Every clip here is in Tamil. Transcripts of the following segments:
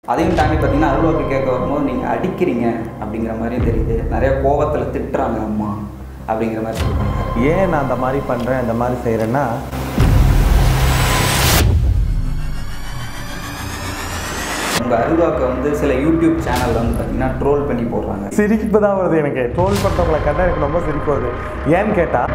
அதையும் தாண்டி பார்த்தீங்கன்னா அருள்வாக்கு கேட்க வரும்போது நீங்கள் அடிக்கிறீங்க அப்படிங்கிற மாதிரியும் தெரியுது நிறைய கோபத்தில் திட்டுறாங்க அம்மா அப்படிங்கிற மாதிரி சொல்கிறாங்க ஏன் நான் அந்த மாதிரி பண்ணுறேன் அந்த மாதிரி செய்கிறேன்னா உங்கள் அருள்வாக்கை வந்து சில யூடியூப் சேனலில் வந்து பார்த்தீங்கன்னா ட்ரோல் பண்ணி போடுறாங்க சிரிப்பு தான் வருது எனக்கு ட்ரோல் பண்ணுறவங்களை கண்டா எனக்கு ரொம்ப சிரிப்பு வருது ஏன்னு கேட்டால்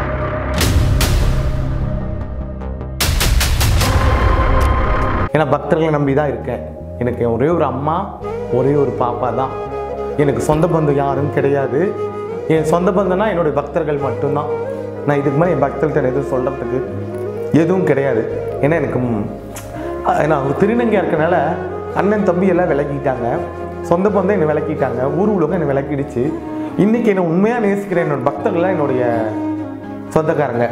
ஏன்னா பக்தர்களை நம்பி தான் இருக்கேன் எனக்கு ஒரே ஒரு அம்மா ஒரே ஒரு பாப்பா தான் எனக்கு சொந்த பந்தம் யாரும் கிடையாது என் சொந்த பந்தம்னா என்னுடைய பக்தர்கள் மட்டும்தான் நான் இதுக்கு மேலே என் பக்தர்கள்ட்ட எதுவும் சொல்கிறதுக்கு எதுவும் கிடையாது ஏன்னா எனக்கு ம், அஹ் நான் ஒரு திருநங்கையாக இருக்கனால அண்ணன் தம்பி எல்லாம் விளக்கிட்டாங்க சொந்த பந்தம் என்னை விளக்கிட்டாங்க ஊர் உலகம் என்னை விளக்கிடுச்சு இன்னைக்கு என்னை உண்மையாக நேசிக்கிற என்னோட பக்தர்கள்லாம் என்னுடைய சொந்தக்காரங்க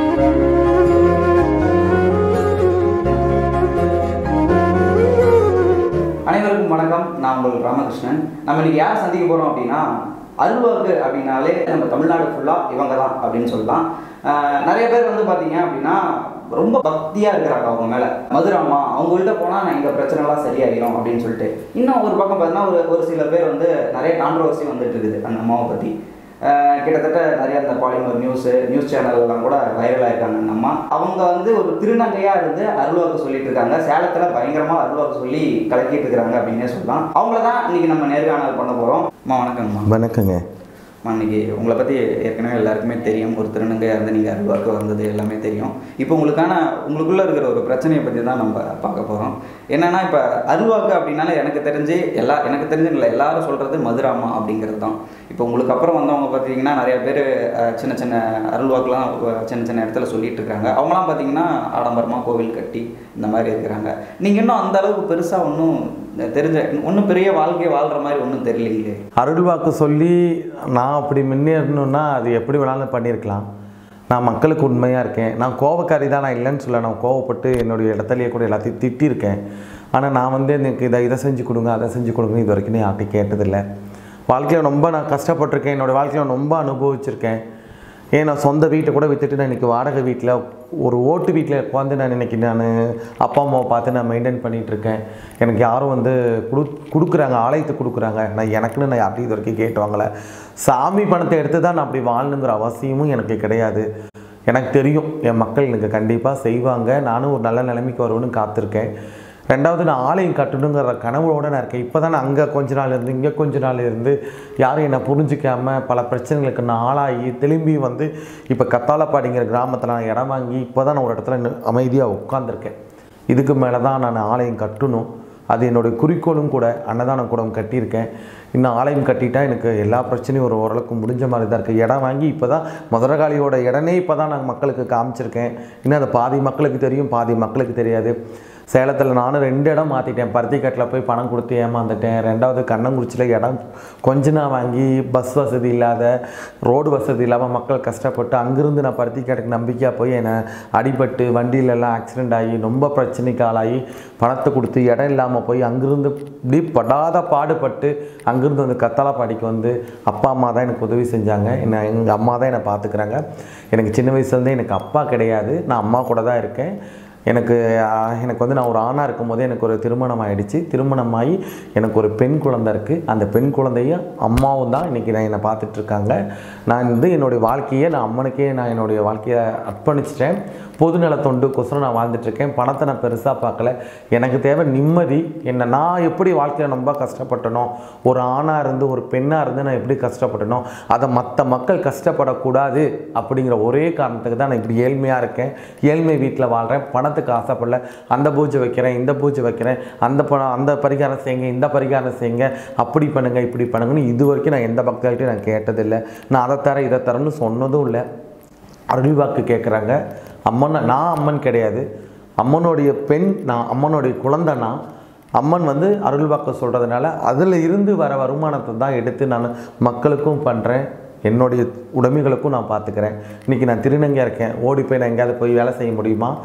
அனைவருக்கும் வணக்கம் நான் உங்கள் ராமகிருஷ்ணன் நம்ம இன்னைக்கு யார் சந்திக்க போகிறோம் அப்படின்னா அருள்வாக்கு அப்படின்னாலே நம்ம தமிழ்நாடு ஃபுல்லாக இவங்க தான் அப்படின்னு சொல்லலாம் ஆஹ் நிறைய பேர் வந்து பார்த்தீங்க அப்படின்னா ரொம்ப பக்தியாக இருக்கிறாங்க அவங்க மேலே மதுராமா அவங்கள்ட்ட போனால் நான் எங்கள் பிரச்சனைலாம் சரியாயிரும் அப்படின்னு சொல்லிட்டு இன்னும் ஒரு பக்கம் பார்த்தீங்கன்னா ஒரு ஒரு சில பேர் வந்து நிறைய கான்ட்ரவர்சி வந்துட்டு இருக்குது அந்த அம்மாவை பற்றி ஆஹ் கிட்டத்தட்ட நிறைய அந்த பாலிமர் நியூஸ் நியூஸ் சேனல்லாம் கூட வைரல் ஆயிருக்காங்க அந்த அம்மா அவங்க வந்து ஒரு திருநங்கையா இருந்து அருள்வாக்கு சொல்லிட்டு இருக்காங்க சேலத்துல பயங்கரமா அருள்வாக்கு சொல்லி கலக்கிட்டு இருக்காங்க அப்படின்னே சொல்லலாம் அவங்கள தான் இன்னைக்கு நம்ம நேர்காணல் பண்ண போறோம் அம்மா வணக்கம்மா வணக்கங்க அம்மா, இன்னைக்கு உங்களை பற்றி ஏற்கனவே எல்லாருக்குமே தெரியும் ஒரு திருநங்கையாக இருந்து நீங்கள் அருள்வாக்கு வந்தது எல்லாமே தெரியும் இப்போ உங்களுக்கான உங்களுக்குள்ளே இருக்கிற ஒரு பிரச்சனையை பற்றி தான் நம்ம பார்க்க போகிறோம் என்னன்னா இப்போ அருள்வாக்கு அப்படின்னால எனக்கு தெரிஞ்சு எல்லா எனக்கு தெரிஞ்சு இல்லை எல்லாரும் சொல்கிறது மதுராமா அப்படிங்கிறது தான் இப்போ உங்களுக்கு அப்புறம் வந்தவங்க பார்த்தீங்கன்னா நிறைய பேர் சின்ன சின்ன அருள்வாக்குலாம் அஹ், சின்ன சின்ன இடத்துல சொல்லிட்டு இருக்காங்க அவங்களாம் பார்த்தீங்கன்னா ஆடம்பரமாக கோவில் கட்டி இந்த மாதிரி இருக்கிறாங்க நீங்கள் இன்னும் அந்த அளவுக்கு பெருசாக ஒன்றும் தெரிஞ்ச ஒன்றும் பெரிய வாழ்க்கையை வாழ்கிற மாதிரி ஒன்றும் தெரியலைங்களே அருள்வாக்கு சொல்லி நான் அப்படி முன்னேறணும்னா அது எப்படி வேணாலும் பண்ணியிருக்கலாம் நான் மக்களுக்கு உண்மையாக இருக்கேன் நான் கோபக்காரி தான் நான் இல்லைன்னு சொல்ல நான் கோவப்பட்டு என்னுடைய இடத்துலையே கூட எல்லாத்தையும் திட்டியிருக்கேன் ஆனால் நான் வந்து எனக்கு இதை இதை செஞ்சு கொடுங்க அதை செஞ்சு கொடுங்க இது வரைக்கும் நான் யார்ட்டையும் கேட்டதில்லை வாழ்க்கையில் ரொம்ப நான் கஷ்டப்பட்டிருக்கேன் என்னோடய வாழ்க்கையில் நான் ரொம்ப அனுபவிச்சிருக்கேன் ஏன் நான் சொந்த வீட்டை கூட விற்றுட்டு நான் இன்றைக்கி வாடகை வீட்டில் ஒரு ஓட்டு வீட்டில் உட்காந்து நான் இன்றைக்கி நான் அப்பா அம்மாவை பார்த்து நான் மெயின்டைன் பண்ணிகிட்டு இருக்கேன் எனக்கு யாரும் வந்து கொடு கொடுக்குறாங்க ஆலயத்தை கொடுக்குறாங்க நான் எனக்குன்னு நான் யார்ட்டையும் இது வரைக்கும் கேட்டு வாங்கலை சாமி பணத்தை எடுத்து தான் நான் அப்படி வாழணுங்கிற அவசியமும் எனக்கு கிடையாது எனக்கு தெரியும் என் மக்கள் எனக்கு கண்டிப்பாக செய்வாங்க நானும் ஒரு நல்ல நிலைமைக்கு வருவேன்னு காத்திருக்கேன் ரெண்டாவது நான் ஆலயம் கட்டணுங்கிற கனவோட நான் இருக்கேன் இப்போ தான் நான் அங்கே கொஞ்ச நாள் இருந்து இங்கே கொஞ்ச நாள் இருந்து யாரும் என்னை புரிஞ்சிக்காம பல பிரச்சனைகளுக்கு நான் ஆளாகி திரும்பி வந்து இப்போ கத்தாலப்பாடிங்கிற கிராமத்தில் நான் இடம் வாங்கி இப்போ தான் நான் ஒரு இடத்துல அமைதியாக உட்காந்துருக்கேன் இதுக்கு மேலே தான் நான் ஆலயம் கட்டணும் அது என்னுடைய குறிக்கோளும் கூட அன்னதான கூடம் கட்டியிருக்கேன் இன்னும் ஆலயம் கட்டிட்டா எனக்கு எல்லா பிரச்சனையும் ஒரு ஓரளவுக்கு முடிஞ்ச மாதிரி தான் இருக்குது இடம் வாங்கி இப்போ தான் மதுரகாளியோட இடனே இப்போ தான் நான் மக்களுக்கு காமிச்சிருக்கேன் இன்னும் அது பாதி மக்களுக்கு தெரியும் பாதி மக்களுக்கு தெரியாது சேலத்தில் நானும் ரெண்டு இடம் மாற்றிட்டேன் பருத்திக்கட்டில் போய் பணம் கொடுத்து ஏமாந்துட்டேன் ரெண்டாவது கண்ணங்குறிச்சியில் இடம் கொஞ்ச நாள் வாங்கி பஸ் வசதி இல்லாத ரோடு வசதி இல்லாமல் மக்கள் கஷ்டப்பட்டு அங்கேருந்து நான் பருத்திக்கட்டுக்கு நம்பிக்கையாக போய் என்னை அடிபட்டு வண்டியிலெல்லாம் ஆக்சிடெண்ட் ஆகி ரொம்ப பிரச்சனைக்கு ஆளாகி பணத்தை கொடுத்து இடம் இல்லாமல் போய் அங்கேருந்து இப்படி படாத பாடுபட்டு அங்கேருந்து வந்து கத்தாலப்பாடிக்கு வந்து அப்பா அம்மா தான் எனக்கு உதவி செஞ்சாங்க என்னை எங்கள் அம்மா தான் என்னை பார்த்துக்கிறாங்க எனக்கு சின்ன வயசுலேருந்தே எனக்கு அப்பா கிடையாது நான் அம்மா கூட தான் இருக்கேன் எனக்கு ஆஹ், எனக்கு வந்து நான் ஒரு ஆணாக இருக்கும்போதே எனக்கு ஒரு திருமணம் ஆயிடுச்சு திருமணமாகி எனக்கு ஒரு பெண் குழந்தை இருக்குது அந்த பெண் குழந்தையும் அம்மாவும் தான் இன்றைக்கி நான் என்னை பார்த்துட்ருக்காங்க நான் வந்து என்னுடைய வாழ்க்கையை நான் அம்மனுக்கே நான் என்னுடைய வாழ்க்கையை அர்ப்பணிச்சிட்டேன் பொதுநல தொண்டுக்கோசரம் நான் வாழ்ந்துட்டுருக்கேன் பணத்தை நான் பெருசாக பார்க்கல எனக்கு தேவை நிம்மதி என்ன நான் எப்படி வாழ்க்கையில் ரொம்ப கஷ்டப்பட்டனோ ஒரு ஆணாக இருந்து ஒரு பெண்ணாக இருந்து நான் எப்படி கஷ்டப்பட்டனோ அதை மற்ற மக்கள் கஷ்டப்படக்கூடாது அப்படிங்கிற ஒரே காரணத்துக்கு தான் நான் இப்படி ஏழ்மையாக இருக்கேன் ஏழ்மை வீட்டில் வாழ்கிறேன் பணத்துக்கு ஆசைப்படல அந்த பூஜை வைக்கிறேன் இந்த பூஜை வைக்கிறேன் அந்த பணம் அந்த பரிகாரம் செய்யுங்க இந்த பரிகாரம் செய்யுங்க அப்படி பண்ணுங்க இப்படி பண்ணுங்கன்னு இது வரைக்கும் நான் எந்த பக்தர்கிட்டையும் நான் கேட்டதில்லை நான் அதை தரேன் இதை தரேன்னு சொன்னதும் இல்லை அருள்வாக்கு கேட்குறாங்க அம்மன் நான் அம்மன் கிடையாது அம்மனுடைய பெண் நான் அம்மனுடைய குழந்தை நான் அம்மன் வந்து அருள்வாக்கு சொல்கிறதுனால அதில் இருந்து வர வருமானத்தை தான் எடுத்து நான் மக்களுக்கும் பண்ணுறேன் என்னுடைய உடைமைகளுக்கும் நான் பார்த்துக்கிறேன் இன்றைக்கி நான் திருநங்கையாக இருக்கேன் ஓடி போய் நான் எங்கேயாவது போய் வேலை செய்ய முடியுமா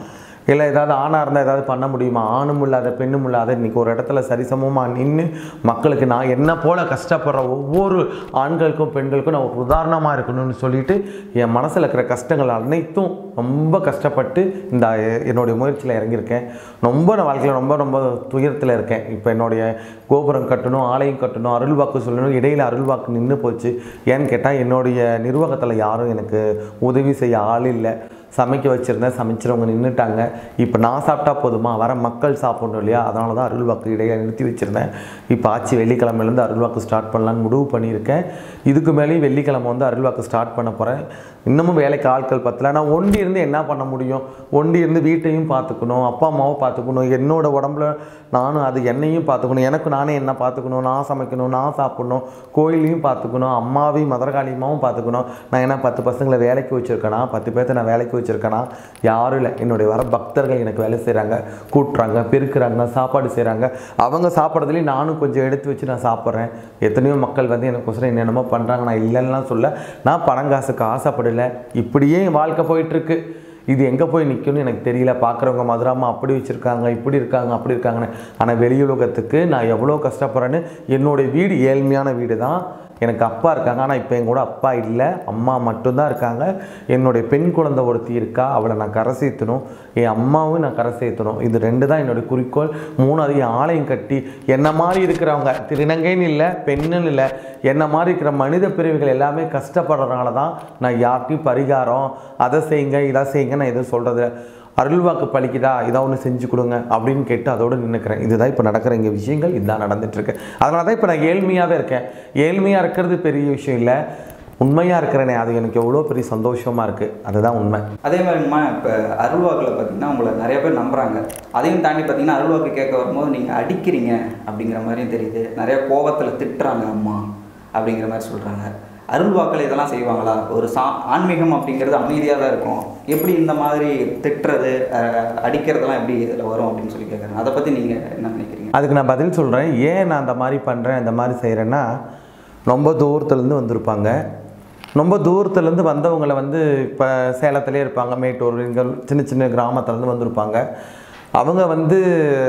இல்லை ஏதாவது ஆணாக இருந்தால் ஏதாவது பண்ண முடியுமா ஆணும் இல்லாத பெண்ணும் இல்லாத இன்றைக்கி ஒரு இடத்துல சரிசமமாக நின்று மக்களுக்கு நான் என்ன போல் கஷ்டப்படுற ஒவ்வொரு ஆண்களுக்கும் பெண்களுக்கும் நான் ஒரு உதாரணமாக இருக்கணும்னு சொல்லிட்டு என் மனசில் இருக்கிற கஷ்டங்கள் அனைத்தும் ரொம்ப கஷ்டப்பட்டு இந்த என்னுடைய முயற்சியில் இறங்கியிருக்கேன் ரொம்ப நான் வாழ்க்கையில் ரொம்ப ரொம்ப துயரத்தில் இருக்கேன் இப்போ என்னுடைய கோபுரம் கட்டணும் ஆலயம் கட்டணும் அருள்வாக்கு சொல்லணும் இடையில் அருள்வாக்கு நின்று போச்சு ஏன்னு கேட்டால் என்னுடைய நிர்வாகத்தில் யாரும் எனக்கு உதவி செய்ய ஆள் இல்லை சமைக்க வச்சுருந்தேன் சமைச்சிறவங்க நின்றுட்டாங்க இப்போ நான் சாப்பிட்டா போதுமா வர மக்கள் சாப்பிடணும் இல்லையா அதனால தான் அருள்வாக்கு இடையே நிறுத்தி வச்சுருந்தேன் இப்போ ஆச்சு வெள்ளிக்கிழமையிலேருந்து அருள்வாக்கு ஸ்டார்ட் பண்ணலான்னு முடிவு பண்ணியிருக்கேன் இதுக்கு மேலேயும் வெள்ளிக்கிழமை வந்து அருள்வாக்கு ஸ்டார்ட் பண்ண போகிறேன் இன்னமும் வேலைக்கு ஆட்கள் பத்தல நான் ஒண்டி இருந்து என்ன பண்ண முடியும் ஒண்டி இருந்து வீட்டையும் பார்த்துக்கணும் அப்பா அம்மாவை பார்த்துக்கணும் என்னோட உடம்புல நானும் அது என்னையும் பார்த்துக்கணும் எனக்கு நானே என்ன பார்த்துக்கணும் நான் சமைக்கணும் நான் சாப்பிடணும் கோயிலையும் பார்த்துக்கணும் அம்மாவையும் மதுரகாளியமாவும் பார்த்துக்கணும் நான் என்ன பத்து பசங்களை வேலைக்கு வச்சுருக்கேனா பத்து பேர்த்த நான் வேலைக்கு வச்சுருக்கேனா யாரும் இல்லை என்னுடைய வர பக்தர்கள் எனக்கு வேலை செய்கிறாங்க கூட்டுறாங்க பெருக்குறாங்க சாப்பாடு செய்கிறாங்க அவங்க சாப்பிட்றதுலேயும் நானும் கொஞ்சம் எடுத்து வச்சு நான் சாப்பிட்றேன் எத்தனையோ மக்கள் வந்து எனக்கோசரம் என்னென்னமோ பண்ணுறாங்க நான் இல்லைன்னுலாம் சொல்ல நான் பணங்காசுக்கு ஆசைப்படலை இப்படியே என் வாழ்க்கை போயிட்டுருக்கு இது எங்கே போய் நிற்கும்னு எனக்கு தெரியல பார்க்குறவங்க மதுராமா அப்படி வச்சுருக்காங்க இப்படி இருக்காங்க அப்படி இருக்காங்கன்னு ஆனால் வெளியுலகத்துக்கு நான் எவ்வளோ கஷ்டப்படுறேன்னு என்னுடைய வீடு ஏழ்மையான வீடு தான் எனக்கு அப்பா இருக்காங்க ஆனால் இப்போ என் கூட அப்பா இல்லை அம்மா மட்டும்தான் இருக்காங்க என்னுடைய பெண் குழந்தை ஒருத்தி இருக்கா அவளை நான் கரை சேர்த்தணும் என் அம்மாவும் நான் கரை சேர்த்தணும் இது ரெண்டு தான் என்னுடைய குறிக்கோள் மூணாவது என் ஆலயம் கட்டி என்ன மாதிரி இருக்கிறவங்க திருநங்கைன்னு இல்லை பெண்ணுன்னு இல்லை என்ன மாதிரி இருக்கிற மனித பிரிவுகள் எல்லாமே கஷ்டப்படுறதுனால தான் நான் யார்கிட்டையும் பரிகாரம் அதை செய்யுங்க இதை செய்யுங்க நான் எதுவும் சொல்கிறது அருள்வாக்கு பழிக்குதா இதை ஒன்று செஞ்சு கொடுங்க அப்படின்னு கேட்டு அதோடு நின்றுக்கிறேன் இதுதான் இப்போ நடக்கிற இங்கே விஷயங்கள் இதுதான் நடந்துட்டுருக்கு அதனால தான் இப்போ நான் ஏழ்மையாகவே இருக்கேன் ஏழ்மையாக இருக்கிறது பெரிய விஷயம் இல்லை உண்மையாக இருக்கிறேனே அது எனக்கு எவ்வளோ பெரிய சந்தோஷமாக இருக்குது அதுதான் உண்மை அதே மாதிரிமா இப்போ அருள்வாக்கில் பார்த்தீங்கன்னா உங்களை நிறைய பேர் நம்புறாங்க அதையும் தாண்டி பார்த்தீங்கன்னா அருள்வாக்கு கேட்க வரும்போது நீங்கள் அடிக்கிறீங்க அப்படிங்கிற மாதிரியும் தெரியுது நிறைய கோபத்தில் திட்டுறாங்க அம்மா அப்படிங்கிற மாதிரி சொல்கிறாங்க அருள்வாக்கில் இதெல்லாம் செய்வாங்களா ஒரு சா ஆன்மீகம் அப்படிங்கிறது அமைதியாக தான் இருக்கும் எப்படி இந்த மாதிரி திட்டுறது அஹ், அடிக்கிறதெல்லாம் எப்படி இதில் வரும் அப்படின்னு சொல்லி கேட்குறேன் அதை பற்றி நீங்கள் என்ன நினைக்கிறீங்க அதுக்கு நான் பதில் சொல்கிறேன் ஏன் நான் அந்த மாதிரி பண்ணுறேன் இந்த மாதிரி செய்கிறேன்னா ரொம்ப தூரத்துலேருந்து வந்திருப்பாங்க ரொம்ப தூரத்துலேருந்து வந்தவங்களை வந்து இப்போ சேலத்திலே இருப்பாங்க மேட்டூர் இங்கே சின்ன சின்ன கிராமத்துலேருந்து வந்திருப்பாங்க அவங்க வந்து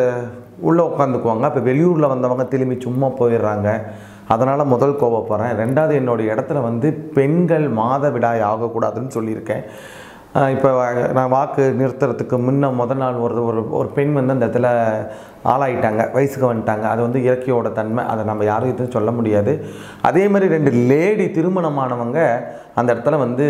உள்ளே உட்காந்துக்குவாங்க இப்போ வெளியூரில் வந்தவங்க திரும்பி சும்மா போயிடுறாங்க அதனால் முதல் கோவப்படுறேன் ரெண்டாவது என்னுடைய இடத்துல வந்து பெண்கள் மாதவிடாய் ஆகக்கூடாதுன்னு சொல்லியிருக்கேன் ஆஹ் இப்போ வா- நான் வாக்கு நிறுத்துறதுக்கு முன்ன முதல் நாள் ஒரு ஒரு ஒரு பெண் வந்து அந்த இடத்துல ஆளாயிட்டாங்க வயசுக்கு வந்துட்டாங்க அது வந்து இயற்கையோட தன்மை அதை நம்ம யாரும் எதுவும் சொல்ல முடியாது அதே மாதிரி ரெண்டு லேடி திருமணமானவங்க அந்த இடத்துல வந்து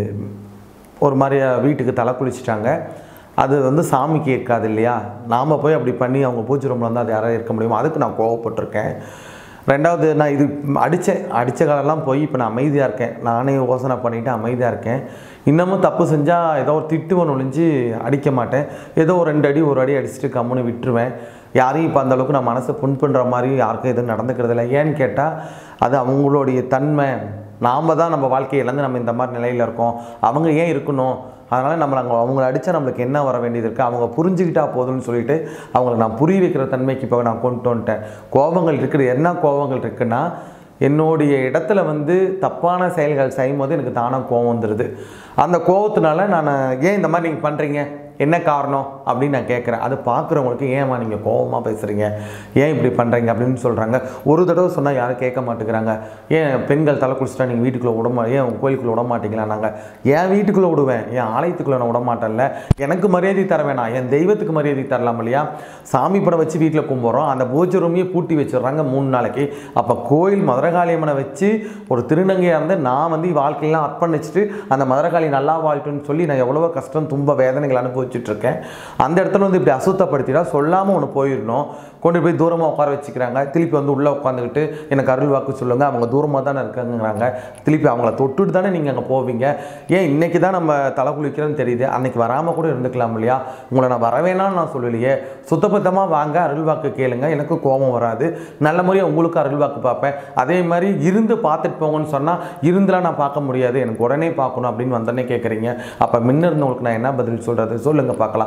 ஒரு மாதிரி வீட்டுக்கு தலை குளிச்சிட்டாங்க அது வந்து சாமிக்கு ஏற்காது இல்லையா நாம் போய் அப்படி பண்ணி அவங்க பூஜை ரூமில் வந்து அது யாராவது இருக்க முடியுமா அதுக்கு நான் கோவப்பட்டிருக்கேன் ரெண்டாவது நான் இது அடித்தேன் அடித்த காலம்லாம் போய் இப்போ நான் அமைதியாக இருக்கேன் நானே யோசனை பண்ணிவிட்டு அமைதியாக இருக்கேன் இன்னமும் தப்பு செஞ்சால் ஏதோ ஒரு திட்டுவன் ஒழிஞ்சு அடிக்க மாட்டேன் ஏதோ ஒரு ரெண்டு அடி ஒரு அடி அடிச்சுட்டு கம்முன்னு விட்டுருவேன் யாரையும் இப்போ அந்த அளவுக்கு நான் மனசை புண் பண்ணுற மாதிரி யாருக்கும் எதுவும் நடந்துக்கிறது இல்லை ஏன்னு கேட்டால் அது அவங்களுடைய தன்மை நாம் தான் நம்ம வாழ்க்கையை இழந்து நம்ம இந்த மாதிரி நிலையில் இருக்கோம் அவங்க ஏன் இருக்கணும் அதனால் நம்மளை அவங்க அவங்கள அடித்தா நம்மளுக்கு என்ன வர வேண்டியது இருக்குது அவங்க புரிஞ்சுக்கிட்டா போதும்னு சொல்லிட்டு அவங்கள நான் புரிய வைக்கிற தன்மைக்கு இப்போ நான் கொண்டு வந்துட்டேன் கோபங்கள் இருக்குது என்ன கோபங்கள் இருக்குன்னா என்னுடைய இடத்துல வந்து தப்பான செயல்கள் செய்யும்போது எனக்கு தானாக கோபம் வந்துடுது அந்த கோபத்தினால நான் ஏன் இந்த மாதிரி நீங்கள் பண்ணுறீங்க என்ன காரணம் அப்படின்னு நான் கேட்குறேன் அது பார்க்குறவங்களுக்கு ஏன்மா நீங்கள் கோபமாக பேசுகிறீங்க ஏன் இப்படி பண்ணுறீங்க அப்படின்னு சொல்கிறாங்க ஒரு தடவை சொன்னால் யாரும் கேட்க மாட்டேங்கிறாங்க ஏன் பெண்கள் தலை குளிச்சிட்டா நீங்கள் வீட்டுக்குள்ளே விட மா ஏன் உங்கள் கோயிலுக்குள்ளே விட மாட்டீங்களா நாங்கள் ஏன் வீட்டுக்குள்ளே விடுவேன் என் ஆலயத்துக்குள்ளே நான் விட மாட்டேன்ல எனக்கு மரியாதை தர வேணாம் என் தெய்வத்துக்கு மரியாதை தரலாம் இல்லையா சாமி படம் வச்சு வீட்டில் கும்பிட்றோம் அந்த பூஜை ரூமையே பூட்டி வச்சிடுறாங்க மூணு நாளைக்கு அப்போ கோயில் மதுரகாளியம்மனை வச்சு ஒரு திருநங்கையாக இருந்து நான் வந்து வாழ்க்கையெல்லாம் அர்ப்பணிச்சுட்டு அந்த மதுரகாளி நல்லா வாழ்ட்டுன்னு சொல்லி நான் எவ்வளவோ கஷ்டம் துன்ப வேதனைகள் அனுபவிச்சுட்டு இருக்கேன் அந்த இடத்துல வந்து இப்படி அசுத்தப்படுத்திட்டா சொல்லாமல் ஒன்று போயிடணும் கொண்டு போய் தூரமாக உட்கார வச்சுக்கிறாங்க திருப்பி வந்து உள்ளே உட்காந்துக்கிட்டு எனக்கு அருள் வாக்கு சொல்லுங்க அவங்க தூரமாக தானே இருக்காங்கங்கிறாங்க திருப்பி அவங்கள தொட்டுட்டு தானே நீங்கள் அங்கே போவீங்க ஏன் இன்னைக்கு தான் நம்ம தலை குளிக்கிறோன்னு தெரியுது அன்னைக்கு வராமல் கூட இருந்துக்கலாம் இல்லையா உங்களை நான் வரவேணான்னு நான் சொல்லலையே சுத்தபத்தமாக வாங்க அருள் வாக்கு கேளுங்க எனக்கு கோபம் வராது நல்ல முறையாக உங்களுக்கு அருள் வாக்கு பார்ப்பேன் அதே மாதிரி இருந்து பார்த்துட்டு போங்கன்னு சொன்னால் இருந்துலாம் நான் பார்க்க முடியாது எனக்கு உடனே பார்க்கணும் அப்படின்னு வந்தோடனே கேட்குறீங்க அப்போ முன்ன இருந்தவங்களுக்கு நான் என்ன பதில் சொல்கிறது சொல்லுங்க பார்க்கலாம்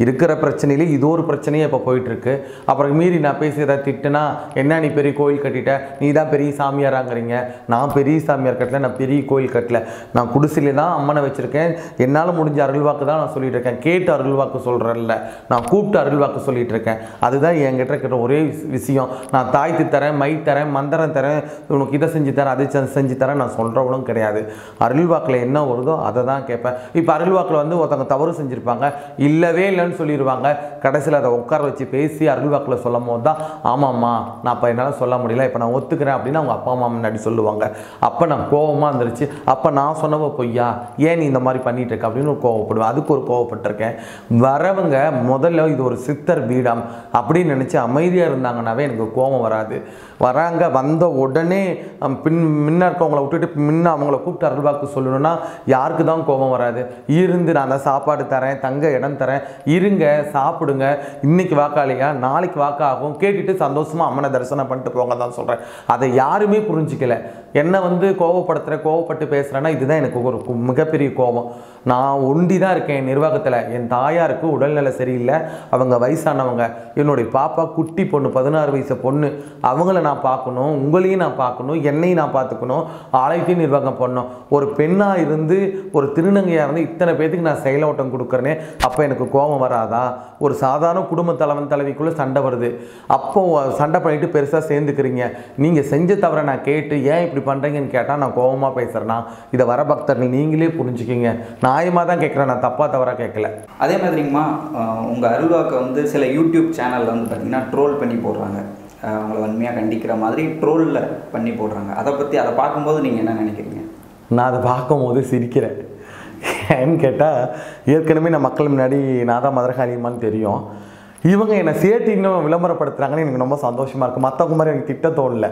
இருக்கிற பிரச்சனையிலே இது ஒரு பிரச்சனையே இப்போ போயிட்டுருக்கு அப்புறம் மீறி நான் பேசி ஏதாவது திட்டுனா என்ன நீ பெரிய கோயில் கட்டிட்ட நீ தான் பெரிய சாமியாராங்கிறீங்க நான் பெரிய சாமியார் கட்டல நான் பெரிய கோயில் கட்டல நான் குடிசையிலே தான் அம்மனை வச்சுருக்கேன் என்னால் முடிஞ்ச அருள்வாக்கு தான் நான் சொல்லிட்டு இருக்கேன் கேட்டு அருள்வாக்கு சொல்கிறேன்ல நான் கூப்பிட்டு அருள்வாக்கு சொல்லிட்டு இருக்கேன் அதுதான் என்கிட்ட இருக்கிற ஒரே விஷ- விஷயம் நான் தாய்த்து தரேன் மை தரேன் மந்திரம் தரேன் உனக்கு இதை செஞ்சு தரேன் அதை செ- செஞ்சு தரேன் நான் சொல்கிறவளும் கிடையாது அருள்வாக்கில் என்ன வருதோ அதை தான் கேட்பேன் இப்போ அருள்வாக்கில் வந்து ஒருத்தவங்க தவறு செஞ்சுருப்பாங்க இல்லவே இல்லைன்னு சொல்லிடுவாங்க கடைசியில் அதை உட்கார வச்சு பேசி அருள்வாக்கில் சொல்லும் போது தான் ஆமாம்மா நான் இப்போ என்னால் சொல்ல முடியல இப்போ நான் ஒத்துக்கிறேன் அப்படின்னு அவங்க அப்பா அம்மா முன்னாடி சொல்லுவாங்க அப்போ நான் கோவமாக இருந்துருச்சு அப்போ நான் சொன்னவ பொய்யா ஏன் நீ இந்த மாதிரி பண்ணிட்டு இருக்க அப்படின்னு ஒரு கோவப்படுவேன் அதுக்கு ஒரு கோவப்பட்டிருக்கேன் வரவங்க முதல்ல இது ஒரு சித்தர் பீடம் அப்படின்னு நினச்சி அமைதியாக இருந்தாங்கன்னாவே எனக்கு கோபம் வராது வராங்க வந்த உடனே அம், பின் முன்ன இருக்கவங்கள விட்டுட்டு முன்ன அவங்கள கூப்பிட்டு அருள்வாக்கு சொல்லணும்னா யாருக்கு தான் கோபம் வராது இருந்து நான் தான் சாப்பாடு தரேன் தங்க இடம் தரேன் இருங்க சாப்பிடுங்க இன்னைக்கு வாக்காளியா நாளைக்கு வாக்காகும் கேட்டுட்டு சந்தோஷமா அம்மனை தரிசனம் பண்ணிட்டு போங்க தான் சொல்கிறேன் அதை யாருமே புரிஞ்சிக்கல என்ன வந்து கோவப்படுத்துகிறேன் கோவப்பட்டு பேசுகிறேன்னா இதுதான் எனக்கு ஒரு கு- மிகப்பெரிய கோபம் நான் ஒண்டி தான் இருக்கேன் நிர்வாகத்தில் என் தாயாருக்கு உடல்நிலை சரியில்லை அவங்க வயசானவங்க என்னுடைய பாப்பா குட்டி பொண்ணு பதினாறு வயசு பொண்ணு அவங்கள நான் பார்க்கணும் உங்களையும் நான் பார்க்கணும் என்னையும் நான் பார்த்துக்கணும் ஆலயத்தையும் நிர்வாகம் பண்ணணும் ஒரு பெண்ணாக இருந்து ஒரு திருநங்கையாக இருந்து இத்தனை பேத்துக்கு நான் செயலோட்டம் கொடுக்குறேனே அப்போ எனக்கு கோபம் வராதா ஒரு சாதாரண குடும்ப தலைவன் தலைவிக்குள்ளே சண்டை வருது அப்போ சண்டை பண்ணிட்டு பெருசாக சேர்ந்துக்கிறீங்க நீங்கள் செஞ்ச தவிர நான் கேட்டு ஏன் இப்படி பண்ணுறீங்கன்னு கேட்டால் நான் கோபமாக பேசுகிறேன்னா இதை வர பக்தர்கள் நீங்களே புரிஞ்சுக்கிங்க நியாயமாக தான் கேட்குறேன் நான் தப்பாக தவறாக கேட்கல அதே மாதிரிங்கம்மா அஹ், உங்க அருள்வாக்கை வந்து சில யூடியூப் சேனல்ல வந்து பார்த்தீங்கன்னா ட்ரோல் பண்ணி போடுறாங்க அஹ், அவங்கள வன்மையாக கண்டிக்கிற மாதிரி ட்ரோலில் பண்ணி போடுறாங்க அதை பற்றி அதை பார்க்கும்போது நீங்கள் என்ன நினைக்கிறீங்க நான் அதை பார்க்கும்போது சிரிக்கிறேன் ஏன்னு கேட்டால் ஏற்கனவே நான் மக்கள் முன்னாடி நான் தான் மதுரகாளியம்மான்னு தெரியும் இவங்க என்னை சேர்த்து இன்னும் விளம்பரப்படுத்துகிறாங்கன்னு எனக்கு ரொம்ப சந்தோஷமாக இருக்குது மற்றவங்க மாதிரி எனக்கு திட்ட தோணல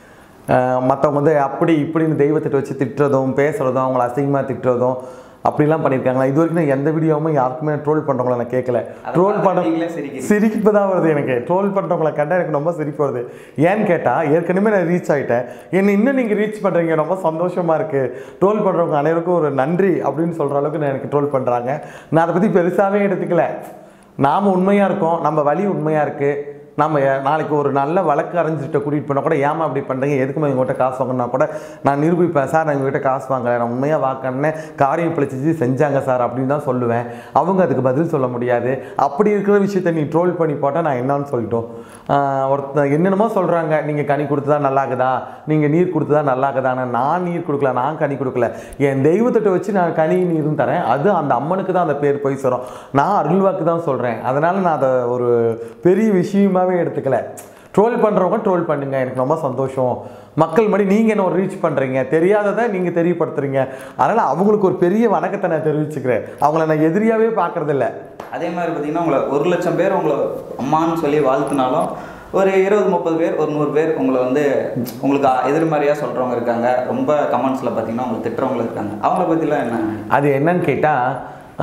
மற்றவங்க வந்து அப்படி இப்படின்னு தெய்வத்திட்ட வச்சு திட்டுறதும் பேசுகிறதும் அவங்கள அசிங்கமாக திட்டுறதும் அப்படிலாம் பண்ணியிருக்காங்க இது வரைக்கும் நான் எந்த வீடியோவும் யாருக்குமே ட்ரோல் பண்ணுறவங்கள நான் கேட்கல அதை ட்ரோல் பார்த்து பண்ண நீங்களே சிரிக்கிறீங்க. சிரிப்பு தான் வருது எனக்கு ட்ரோல் பண்ணுறவங்கள கண்டா எனக்கு ரொம்ப சிரிப்பு வருது ஏன்னு கேட்டால் ஏற்கனவே நான் ரீச் ஆகிட்டேன் என்னை இன்னும் நீங்கள் ரீச் பண்ணுறீங்க ரொம்ப சந்தோஷமாக இருக்குது ட்ரோல் பண்ணுறவங்க அனைவருக்கும் ஒரு நன்றி அப்படின்னு சொல்கிற அளவுக்கு நான் எனக்கு ட்ரோல் பண்ணுறாங்க நான் அதை பற்றி பெருசாகவே எடுத்துக்கல நாம் உண்மையாக இருக்கோம் நம்ம வழி உண்மையாக இருக்குது நம்ம எ- நாளைக்கு ஒரு நல்ல வழக்கு அரைஞ்சிட்ட கூட்டிகிட்டு போனால் கூட ஏமா அப்படி பண்ணுறீங்க எதுக்குமே எங்கள்கிட்ட காசு வாங்கினா கூட நான் நிரூபிப்பேன் சார் நான் எங்ககிட்ட காசு வாங்கலை நான் உண்மையாக வாக்கினேன் காரியம் பிழைச்சிச்சு செஞ்சாங்க சார் அப்படின்னு தான் சொல்லுவேன் அவங்க அதுக்கு பதில் சொல்ல முடியாது அப்படி இருக்கிற விஷயத்த நீ ட்ரோல் பண்ணி போட்டால் நான் என்னன்னு சொல்லிட்டோம் ஆஹ் ஒருத்தன் என்னென்னமோ சொல்கிறாங்க நீங்கள் கனி கொடுத்து தான் நல்லாக்குதா நீங்கள் நீர் கொடுத்து தான் நல்லாக்குதான்னு நான் நீர் கொடுக்கல நான் கனி கொடுக்கல என் தெய்வத்திட்ட வச்சு நான் கனி நீரும் தரேன் அது அந்த அம்மனுக்கு தான் அந்த பேர் போய் சேரும் நான் அருள்வாக்கு தான் சொல்கிறேன் அதனால் நான் அதை ஒரு பெரிய விஷயமாவே எடுத்துக்கல ட்ரோல் பண்ணுறவங்க ட்ரோல் பண்ணுங்க எனக்கு ரொம்ப சந்தோஷம் மக்கள் மடி நீங்கள் என்ன ஒரு ரீச் பண்ணுறீங்க தெரியாததை நீங்கள் தெரியப்படுத்துறீங்க அதனால் அவங்களுக்கு ஒரு பெரிய வணக்கத்தை நான் தெரிவிச்சுக்கிறேன் அவங்கள நான் எதிரியாகவே பார்க்கறதில்ல அதே மாதிரி பார்த்தீங்கன்னா உங்களை ஒரு லட்சம் பேர் உங்களை அம்மான்னு சொல்லி வாழ்த்துனாலும் ஒரு இருபது முப்பது பேர் ஒரு நூறு பேர் உங்களை வந்து உங்களுக்கு எதிர்மறையாக சொல்கிறவங்க இருக்காங்க ரொம்ப கமெண்ட்ஸில் பார்த்தீங்கன்னா உங்களை திட்டுறவங்க இருக்காங்க அவங்கள பற்றிலாம் என்ன அது என்னன்னு கேட்டால்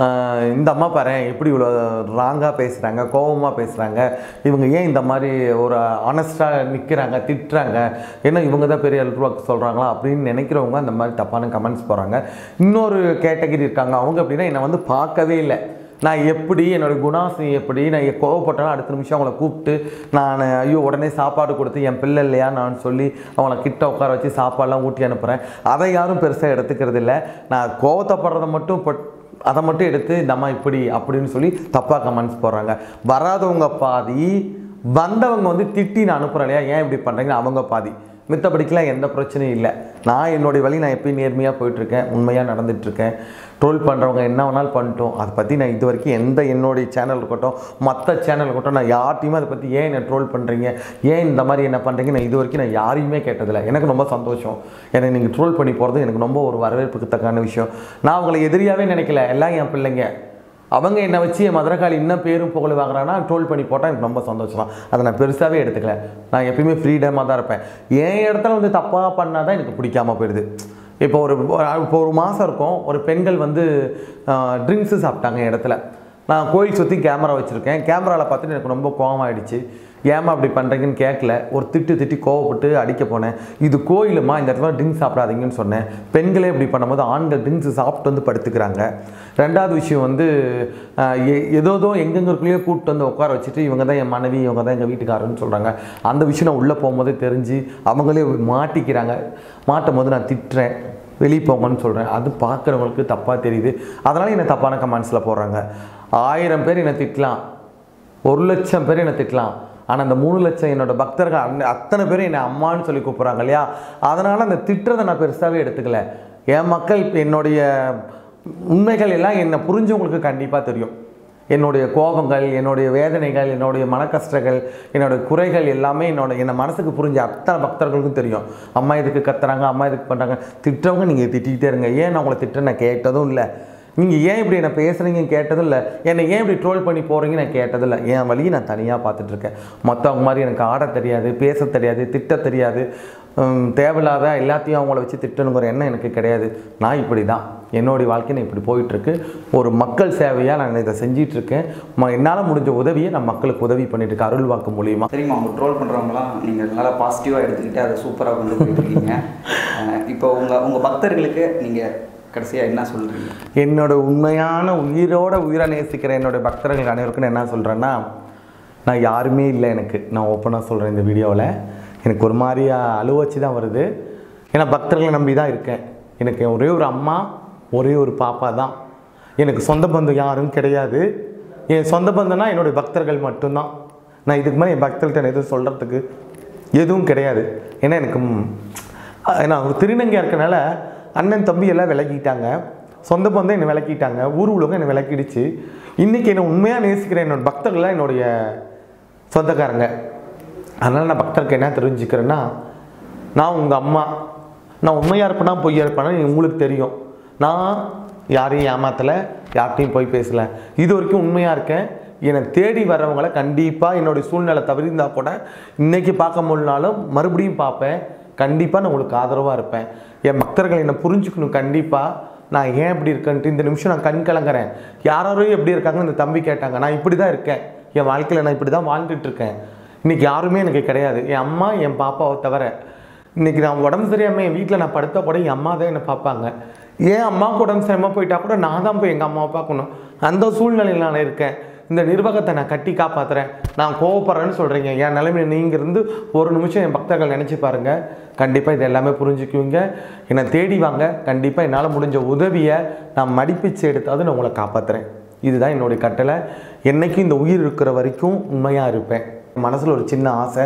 இந்த அம்மா பாரு எப்படி இவ்வளோ ராங்காக பேசுகிறாங்க கோபமாக பேசுகிறாங்க இவங்க ஏன் இந்த மாதிரி ஒரு ஆனஸ்டாக நிற்கிறாங்க திட்டுறாங்க ஏன்னா இவங்க தான் பெரிய அல்வாக்கு சொல்கிறாங்களா அப்படின்னு நினைக்கிறவங்க அந்த மாதிரி தப்பான கமெண்ட்ஸ் போகிறாங்க இன்னொரு கேட்டகரி இருக்காங்க அவங்க அப்படின்னா என்னை வந்து பார்க்கவே இல்லை நான் எப்படி என்னோடய குணாசினி எப்படி நான் கோவப்பட்டாலும் அடுத்த நிமிஷம் அவங்கள கூப்பிட்டு நான் ஐயோ உடனே சாப்பாடு கொடுத்து என் பிள்ளை இல்லையா நான் சொல்லி அவங்கள கிட்ட உட்கார வச்சு சாப்பாடெல்லாம் ஊட்டி அனுப்புகிறேன் அதை யாரும் பெருசாக எடுத்துக்கிறது இல்லை நான் கோவத்தைப்படுறதை மட்டும் பட் அதை மட்டும் எடுத்து இந்த அம்மா இப்படி அப்படின்னு சொல்லி தப்பாக கமெண்ட்ஸ் போடுறாங்க வராதவங்க பாதி வந்தவங்க வந்து திட்டி நான் அனுப்புகிறேன் இல்லையா ஏன் இப்படி பண்ணுறீங்க அவங்க பாதி மித்தபடிக்கெலாம் எந்த பிரச்சனையும் இல்லை நான் என்னுடைய வழி நான் எப்பயும் நேர்மையாக போயிட்டுருக்கேன் உண்மையாக நடந்துட்டுருக்கேன் ட்ரோல் பண்ணுறவங்க என்ன வேணாலும் பண்ணிட்டோம் அதை பற்றி நான் இது வரைக்கும் எந்த என்னுடைய சேனல் இருக்கட்டும் மற்ற சேனல் இருக்கட்டும் நான் யார்ட்டையுமே அதை பற்றி ஏன் என்ன ட்ரோல் பண்ணுறீங்க ஏன் இந்த மாதிரி என்ன பண்ணுறீங்க நான் இது வரைக்கும் நான் யாரையுமே கேட்டதில்லை எனக்கு ரொம்ப சந்தோஷம் எனக்கு நீங்கள் ட்ரோல் பண்ணி போகிறது எனக்கு ரொம்ப ஒரு வரவேற்புக்கு தக்கான விஷயம் நான் உங்களை எதிரியாகவே நினைக்கல எல்லாம் என் பிள்ளைங்க அவங்க என்னை வச்சு என் மதுரகாளி இன்னும் பேரும் புகழ் வாங்குறாங்கன்னா ட்ரோல் பண்ணி போட்டால் எனக்கு ரொம்ப சந்தோஷம் தான் அதை நான் பெருசாகவே எடுத்துக்கல நான் எப்பயுமே ஃப்ரீடமாக தான் இருப்பேன் என் இடத்துல வந்து தப்பாக பண்ணால் தான் எனக்கு பிடிக்காம போயிடுது இப்போ ஒரு இப்போ ஒரு மாதம் இருக்கும் ஒரு பெண்கள் வந்து ட்ரிங்க்ஸு சாப்பிட்டாங்க என் இடத்துல நான் கோயில் சுற்றி கேமரா வச்சுருக்கேன் கேமராவில் பார்த்துட்டு எனக்கு ரொம்ப கோவமாயிடுச்சு ஏமா அப்படி பண்ணுறீங்கன்னு கேட்கல ஒரு திட்டு திட்டி கோவப்பட்டு அடிக்க போனேன் இது கோயிலுமா இந்த இடத்துல ட்ரிங்க்ஸ் சாப்பிடாதீங்கன்னு சொன்னேன் பெண்களே இப்படி பண்ணும்போது ஆண்கள் ட்ரிங்க்ஸ் சாப்பிட்டு வந்து படுத்துக்கிறாங்க ரெண்டாவது விஷயம் வந்து ஆஹ், எ- ஏதோதோ எங்கெங்கக்குள்ளேயே கூப்பிட்டு வந்து உட்கார வச்சுட்டு இவங்க தான் என் மனைவி இவங்க தான் எங்கள் வீட்டுக்காரன்னு சொல்கிறாங்க அந்த விஷயம் நான் உள்ளே போகும்போதே தெரிஞ்சு அவங்களே மாட்டிக்கிறாங்க மாட்டும் போது நான் திட்டுறேன் வெளியே போங்கன்னு சொல்கிறேன் அது பார்க்குறவங்களுக்கு தப்பாக தெரியுது அதனால் என்னை தப்பான கமெண்ட்ஸில் போடுறாங்க ஆயிரம் பேர் என்னை திட்டலாம் ஒரு லட்சம் பேர் என்னை திட்டலாம் ஆனால் அந்த மூணு லட்சம் என்னோட பக்தர்கள் அன்ன- அத்தனை பேர் என்னை அம்மான்னு சொல்லி கூப்பிட்றாங்க இல்லையா அதனால் அந்த திட்டுறதை நான் பெருசாகவே எடுத்துக்கல என் மக்கள் இப்ப என்னுடைய உண்மைகள் எல்லாம் என்னை புரிஞ்சவங்களுக்கு கண்டிப்பாக தெரியும் என்னுடைய கோபங்கள் என்னுடைய வேதனைகள் என்னுடைய மனக்கஷ்டங்கள் என்னோட குறைகள் எல்லாமே என்னோட என்ன மனசுக்கு புரிஞ்ச அத்தனை பக்தர்களுக்கும் தெரியும் அம்மா இதுக்கு கத்துறாங்க அம்மா இதுக்கு பண்ணுறாங்க திட்டுறவங்க நீங்கள் திட்டிக்கிட்டே இருங்க ஏன் நான் உங்களை திட்ட நான் கேட்டதும் இல்லை நீங்கள் ஏன் இப்படி என்ன பேசுகிறீங்கன்னு கேட்டதும் இல்லை என்னை ஏன் இப்படி ட்ரோல் பண்ணி போகிறீங்கன்னு நான் கேட்டதும் இல்லை என் வழியை நான் தனியாக பார்த்துட்ருக்கேன் மற்றவங்க மாதிரி எனக்கு ஆட தெரியாது பேச தெரியாது திட்ட தெரியாது ஹம், தேவையில்லாத எல்லாத்தையும் அவங்கள வச்சு திட்டணுங்கிற எண்ணம் எனக்கு கிடையாது நான் இப்படி தான் என்னுடைய வாழ்க்கை நான் இப்படி போயிட்டுருக்கு ஒரு மக்கள் சேவையாக நான் இதை செஞ்சிட்ருக்கேன் ம என்னால் முடிஞ்ச உதவியை நான் மக்களுக்கு உதவி பண்ணிட்டு இருக்கேன் அருள் வாக்கு மூலியமாக தெரியுமா அவங்க ட்ரோல் பண்ணுறவங்களாம் நீங்கள் நல்லா பாசிட்டிவாக எடுத்துக்கிட்டு அதை சூப்பராக கொண்டு போயிட்டு இருக்கீங்க அஹ் இப்போ உங்கள் உங்கள் பக்தர்களுக்கு நீங்கள் கடைசியாக என்ன சொல்கிறீங்க என்னோட உண்மையான உயிரோட உயிரை நேசிக்கிற என்னோட பக்தர்கள் அனைவருக்கும் நான் என்ன சொல்கிறேன்னா நான் யாருமே இல்லை எனக்கு நான் ஓப்பனாக சொல்கிறேன் இந்த வீடியோவில் எனக்கு ஒரு மாதிரியா அழுவச்சு தான் வருது ஏன்னா பக்தர்களை நம்பி தான் இருக்கேன் எனக்கு ஒரே ஒரு அம்மா ஒரே ஒரு பாப்பா தான் எனக்கு சொந்த பந்தம் யாரும் கிடையாது என் சொந்த பந்தம்னா என்னுடைய பக்தர்கள் மட்டும்தான் நான் இதுக்கு மேலே என் பக்தர்கள்ட்ட நான் எதுவும் சொல்கிறதுக்கு எதுவும் கிடையாது ஏன்னா எனக்கு ம், நான் ஒரு திருநங்கையாக இருக்கனால அண்ணன் தம்பி எல்லாம் விலகிட்டாங்க சொந்த பந்தம் என்னை விளக்கிட்டாங்க ஊர் உலகம் என்னை விளக்கிடுச்சு இன்றைக்கி என்னை உண்மையாக நேசிக்கிற என்னோட பக்தர்கள்லாம் என்னுடைய சொந்தக்காரங்க அதனால் நான் பக்தருக்கு என்ன தெரிஞ்சுக்கிறேன்னா நான் உங்கள் அம்மா நான் உண்மையாக இருப்பேனா பொய்யா இருப்பேனா உங்களுக்கு தெரியும் நான் யாரையும் ஏமாத்தலை யார்கிட்டையும் போய் பேசலை இது வரைக்கும் உண்மையாக இருக்கேன் என்னை தேடி வர்றவங்கள கண்டிப்பாக என்னுடைய சூழ்நிலை தவிர்ந்தா கூட இன்னைக்கு பார்க்க முடியலனாலும் மறுபடியும் பார்ப்பேன் கண்டிப்பாக நான் உங்களுக்கு ஆதரவாக இருப்பேன் என் பக்தர்கள் என்னை புரிஞ்சுக்கணும் கண்டிப்பாக நான் ஏன் இப்படி இருக்கேன்ட்டு இந்த நிமிஷம் நான் கண் கலங்குறேன் யாராரும் எப்படி இருக்காங்கன்னு இந்த தம்பி கேட்டாங்க நான் இப்படி தான் இருக்கேன் என் வாழ்க்கையில் நான் இப்படி தான் வாழ்ந்துட்டு இருக்கேன் இன்னைக்கு யாருமே எனக்கு கிடையாது என் அம்மா என் பாப்பாவை தவிர இன்னைக்கு நான் உடம்பு சரியாமல் என் வீட்டில் நான் படுத்தா கூட என் அம்மா தான் என்னை பார்ப்பாங்க ஏன் அம்மாவுக்கு உடம்பு சரியாமல் போயிட்டா கூட நான் தான் போய் எங்கள் அம்மாவை பார்க்கணும் அந்த சூழ்நிலையில் நான் இருக்கேன் இந்த நிர்வாகத்தை நான் கட்டி காப்பாத்துறேன் நான் கோவப்படுறேன்னு சொல்கிறீங்க என் நிலைமையில நீங்கள் இருந்து ஒரு நிமிஷம் என் பக்தர்கள் நினச்சி பாருங்க கண்டிப்பாக இது எல்லாமே புரிஞ்சுக்குவீங்க என்னை தேடி வாங்க கண்டிப்பாக என்னால் முடிஞ்ச உதவியை நான் மடிப்பிச்சு எடுத்தாவது நான் உங்களை காப்பாற்றுறேன் இதுதான் என்னுடைய கட்டளை என்னைக்கும் இந்த உயிர் இருக்கிற வரைக்கும் உண்மையாக இருப்பேன் மனசில் ஒரு சின்ன ஆசை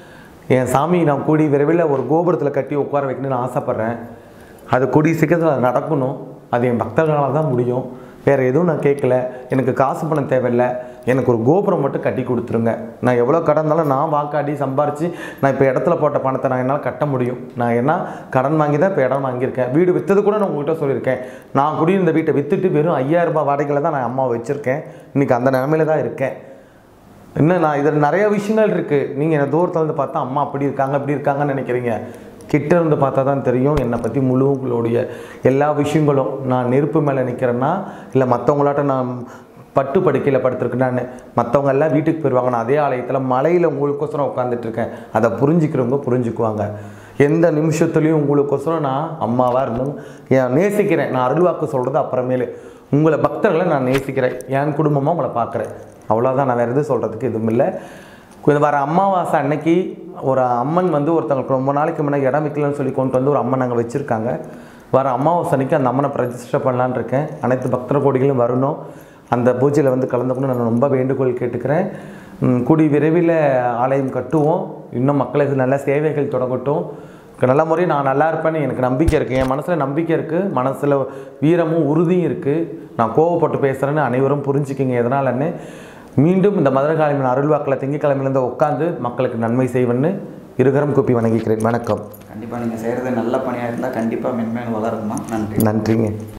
என் சாமி நான் கூடி விரைவில் ஒரு கோபுரத்தில் கட்டி உட்கார வைக்கணும்னு ஆசைப்பட்றேன் அது கூடி சீக்கிரத்தில் அது நடக்கணும் அது என் பக்தர்களால் தான் முடியும் வேறு எதுவும் நான் கேட்கல எனக்கு காசு பணம் தேவையில்லை எனக்கு ஒரு கோபுரம் மட்டும் கட்டி கொடுத்துருங்க நான் எவ்வளோ கடன் இருந்தாலும் நான் வாக்காடி சம்பாரித்து நான் இப்போ இடத்துல போட்ட பணத்தை நான் என்னால் கட்ட முடியும் நான் என்ன கடன் வாங்கி தான் இப்போ இடம் வாங்கியிருக்கேன் வீடு விற்றது கூட நான் உங்கள்கிட்ட சொல்லியிருக்கேன் நான் குடியிருந்த வீட்டை விற்றுட்டு வெறும் ஐயாயிரம் ரூபாய் வாடகையில் தான் நான் அம்மா வச்சுருக்கேன் இன்றைக்கி அந்த நிலமையில தான் இருக்கேன் இன்னும் நான் இதில் நிறைய விஷயங்கள் இருக்குது நீங்கள் என்ன தூரத்தில் இருந்து பார்த்தா அம்மா அப்படி இருக்காங்க அப்படி இருக்காங்கன்னு நினைக்கிறீங்க கிட்ட இருந்து பார்த்தா தான் தெரியும் என்னை பற்றி முழு உங்களுடைய எல்லா விஷயங்களும் நான் நெருப்பு மேலே நிற்கிறேன்னா இல்லை மற்றவங்களாட்ட நான் பட்டு படுக்கையில் படுத்திருக்கேன் மற்றவங்க எல்லாம் வீட்டுக்கு போயிடுவாங்க நான் அதே ஆலயத்தில் மலையில் உங்களுக்கோசரம் உட்காந்துட்டு இருக்கேன் அதை புரிஞ்சுக்கிறவங்க புரிஞ்சுக்குவாங்க எந்த நிமிஷத்துலையும் உங்களுக்கோசரம் நான் அம்மாவாக இருந்தும் என் நேசிக்கிறேன் நான் அருள்வாக்கு சொல்கிறது அப்புறமேலு உங்களை பக்தர்களை நான் நேசிக்கிறேன் என் குடும்பமாக உங்களை பார்க்குறேன் அவ்வளோதான் நான் வேறு எதுவும் சொல்கிறதுக்கு எதுவும் இல்லை இது வர அமாவாசை அன்னைக்கு ஒரு அம்மன் வந்து ஒருத்தங்களுக்கு ரொம்ப நாளைக்கு முன்னாடி இடம் வைக்கலன்னு சொல்லி கொண்டு வந்து ஒரு அம்மன் அங்கே வச்சுருக்காங்க வர அமாவாசை அன்னைக்கு அந்த அம்மனை பிரதிஷ்டை பண்ணலான்னு இருக்கேன் அனைத்து பக்தர் கோடிகளும் வரணும் அந்த பூஜையில் வந்து கலந்துக்கணும் நான் ரொம்ப வேண்டுகோள் கேட்டுக்கிறேன் ம், கூடி விரைவில் ஆலயம் கட்டுவோம் இன்னும் மக்களுக்கு நல்ல சேவைகள் தொடங்கட்டும் நல்ல முறையில் நான் நல்லா இருப்பேன்னு எனக்கு நம்பிக்கை இருக்குது என் மனசில் நம்பிக்கை இருக்குது மனசில் வீரமும் உறுதியும் இருக்குது நான் கோவப்பட்டு பேசுகிறேன்னு அனைவரும் புரிஞ்சுக்கிங்க எதனாலன்னு மீண்டும் இந்த மதுரகாலமின் அருள்வாக்கில் திங்கக்கிழமையிலேருந்து உட்காந்து மக்களுக்கு நன்மை செய்வேன்னு இருகரம் கூப்பி வணங்கிக்கிறேன் வணக்கம் கண்டிப்பாக நீங்கள் செய்கிறது நல்ல பணியாக இருந்தால் கண்டிப்பாக மென்மேலும் வளருமா நன்றி நன்றிங்க